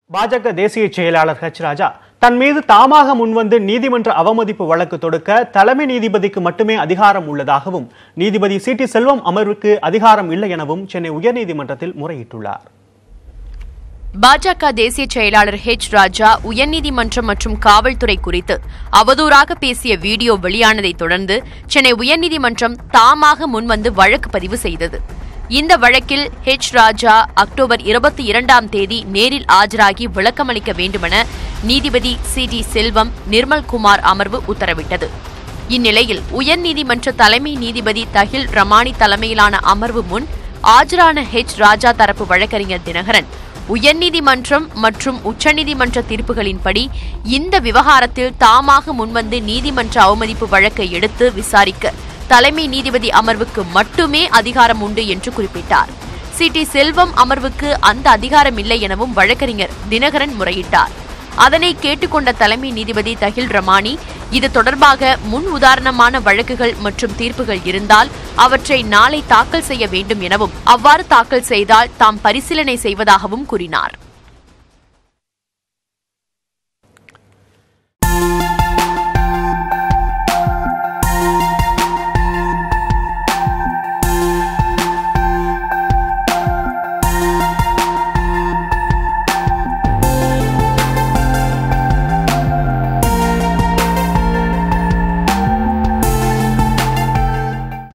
பாஜக தேசிய செயலாளர் ஹெச் ராஜா தன் மீது தாமாக முன்வந்து நீதிமன்ற அவமதிப்பு வழக்கு தொடுக்க தலைமை நீதிபதிக்கு மட்டுமே அதிகாரம் உள்ளதாகவும் நீதிபதி சி டி செல்வம் அமர்வுக்கு அதிகாரம் இல்லை எனவும் சென்னை உயர்நீதிமன்றத்தில் முறையிட்டுள்ளார் பாஜக தேசிய செயலாளர் ஹெச் ராஜா உயர்நீதிமன்றம் மற்றும் காவல்துறை குறித்து அவதூறாக பேசிய வீடியோ வெளியானதைத் தொடர்ந்து சென்னை உயர்நீதிமன்றம் தாமாக முன்வந்து வழக்கு பதிவு செய்தது இந்த வழக்கில் ஹெச் ராஜா அக்டோபர் இருபத்தி இரண்டாம் தேதி நேரில் ஆஜராகி விளக்கமளிக்க வேண்டுமென நீதிபதி சி டி செல்வம் நிர்மல்குமார் அமர்வு உத்தரவிட்டது இந்நிலையில் உயர்நீதிமன்ற தலைமை நீதிபதி தஹில் ரமானி தலைமையிலான அமர்வு முன் ஆஜரான ஹெச் ராஜா தரப்பு வழக்கறிஞர் தினகரன் உயர்நீதிமன்றம் மற்றும் உச்சநீதிமன்ற தீர்ப்புகளின்படி இந்த விவகாரத்தில் தாமாக முன்வந்து நீதிமன்ற அவமதிப்பு வழக்கை எடுத்து விசாரிக்க தலைமை நீதிபதி அமர்வுக்கு மட்டுமே அதிகாரம் உண்டு என்று குறிப்பிட்டார் சி டி செல்வம் அமர்வுக்கு அந்த அதிகாரம் இல்லை எனவும் வழக்கறிஞர் தினகரன் முறையிட்டார் அதனை கேட்டுக்கொண்ட தலைமை நீதிபதி தஹில் ரமானி இது தொடர்பாக முன் உதாரணமான வழக்குகள் மற்றும் தீர்ப்புகள் இருந்தால் அவற்றை நாளை தாக்கல் செய்ய வேண்டும் எனவும் அவ்வாறு தாக்கல் செய்தால் தாம் பரிசீலனை செய்வதாகவும் கூறினார்